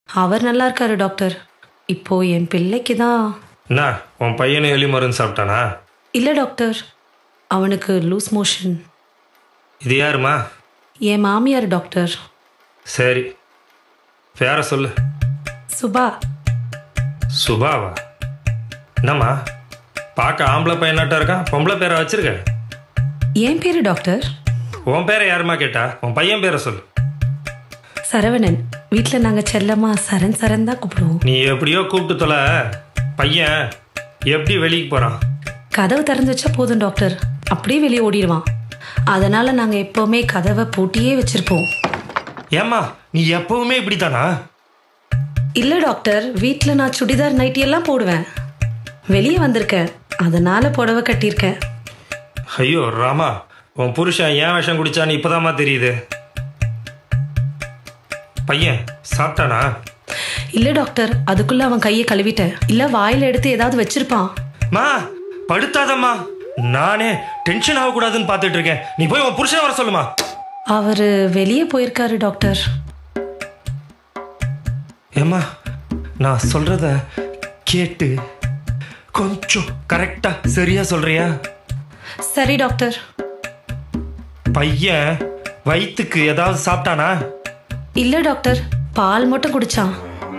அவர் நல்லா இருக்காரு டாக்டர் இப்போ என் பிள்ளைக்கு தான் என்ன உன் பையனை எலி மருந்து சாப்பிட்டானா இல்லை டாக்டர் அவனுக்கு லூஸ் மோஷன் இது யாருமா என் மாமியார் டாக்டர் சரி பேர சொல்லு சுபா சுபாவா என்னம்மா பார்க்க ஆம்பளை பையனாட்டா இருக்கான் பொம்பளை பேரை வச்சிருக்க என் பேரு டாக்டர் உன் பேரை யாருமா கேட்டா உன் பையன் பேரை சொல்லு சரவணன் வீட்டில் நாங்கள் செல்லம்மா சரண் சரண் தான் கூப்பிடுவோம் நீ எப்படியோ கூப்பிட்டு தொலை பையன் எப்படி வெளிக்கு போகிறான் கதவு திறந்து வச்சா போதும் டாக்டர் அப்படியே வெளியே ஓடிடுவான் அதனால நாங்கள் எப்போவுமே கதவை பூட்டியே வச்சிருப்போம் ஏம்மா நீ எப்பவுமே இப்படித்தானா இல்லை டாக்டர் வீட்டில் நான் சுடிதார் நைட்டி எல்லாம் போடுவேன் வெளியே வந்திருக்கேன் அதனால புடவை கட்டியிருக்கேன் ஐயோ ராமா உன் புருஷன் ஏன் விஷம் குடிச்சான்னு இப்போதாம்மா தெரியுது பையன் சாப்பிட்டானா இல்லை டாக்டர் அதுக்குள்ள அவன் கையை கழுவிட்டேன் இல்லை வாயில் எடுத்து ஏதாவது வச்சிருப்பான் மா படுத்தாதம்மா நானே டென்ஷன் ஆகக்கூடாதுன்னு பார்த்துட்டு இருக்கேன் நீ போய் உன் புருஷன் வர சொல்லுமா அவர் வெளியே போயிருக்காரு டாக்டர் ஏம்மா நான் சொல்றத கேட்டு கொஞ்சம் கரெக்டா சரியா சொல்றியா சரி டாக்டர் பையன் வயிற்றுக்கு ஏதாவது சாப்பிட்டானா இல்லை டாக்டர் பால் மட்டும் குடிச்சான்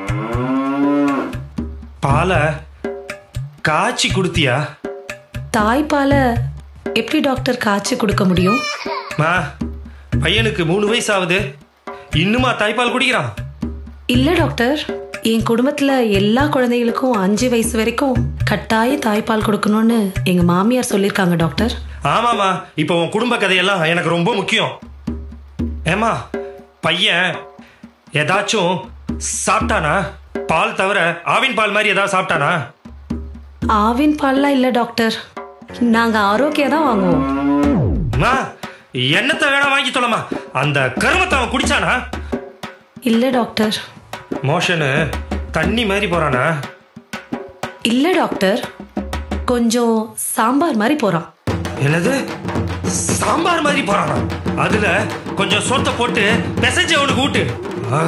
பாலை காய்ச்சி குடுத்தியா தாய்ப்பாலை எப்படி டாக்டர் காய்ச்சி கொடுக்க முடியும் மா பையனுக்கு மூணு வயசு ஆகுது இன்னுமா தாய்ப்பால் குடிக்கிறான் இல்லை டாக்டர் என் குடும்பத்தில் எல்லா குழந்தைகளுக்கும் அஞ்சு வயசு வரைக்கும் கட்டாய தாய்ப்பால் கொடுக்கணும்னு எங்கள் மாமியார் சொல்லியிருக்காங்க டாக்டர் ஆமாம்மா இப்போ உன் குடும்ப கதையெல்லாம் எனக்கு ரொம்ப முக்கியம் ஏம்மா பையன் ஏதாச்சும் சாப்பிட்டானா பால் தவிர ஆவின் பால் மாதிரி ஏதாவது சாப்பிட்டானா ஆவின் பால்லாம் இல்லை டாக்டர் நாங்கள் ஆரோக்கியம் தான் வாங்குவோம் அம்மா என்னத்தை வேணா வாங்கி தொலைமா அந்த கருமத்தை அவன் குடிச்சானா இல்லை டாக்டர் மோஷனு தண்ணி மாதிரி போறானா இல்லை டாக்டர் கொஞ்சம் சாம்பார் மாதிரி போகிறான் என்னது சாம்பார் மாதிரி போறானா அதுல கொஞ்சம் சோத்தை போட்டு பிசைஞ்சு அவனுக்கு ஊட்டு ஆ.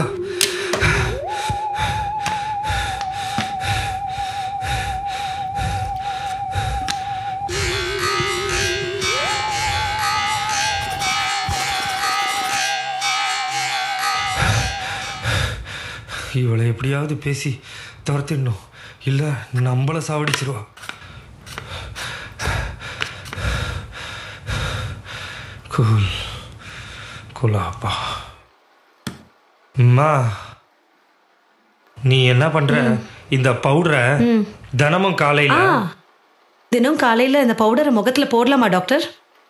இவளை எப்படியாவது பேசி துரத்திடணும் இல்லை நம்மளை சாவடிச்சிருவா கூல் குலாப்பா அம்மா நீ என்ன பண்ற இந்த பவுடரை தினமும் காலையில ஆ தினம் காலையில் இந்த பவுடரை முகத்தில் போடலாமா டாக்டர்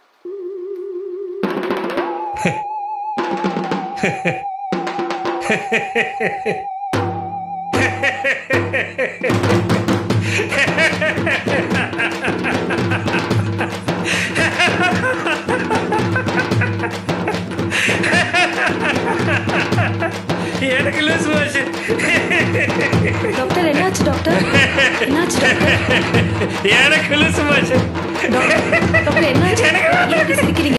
எனக்கு லூஸ் மோஷன் டாக்டர் என்னாச்சு டாக்டர் என்னாச்சு டாக்டர் எனக்கு லூஸ் மோஷன் டாக்டர் டாக்டர் என்னாச்சு ஏன் இப்படி சிரிக்கிறீங்க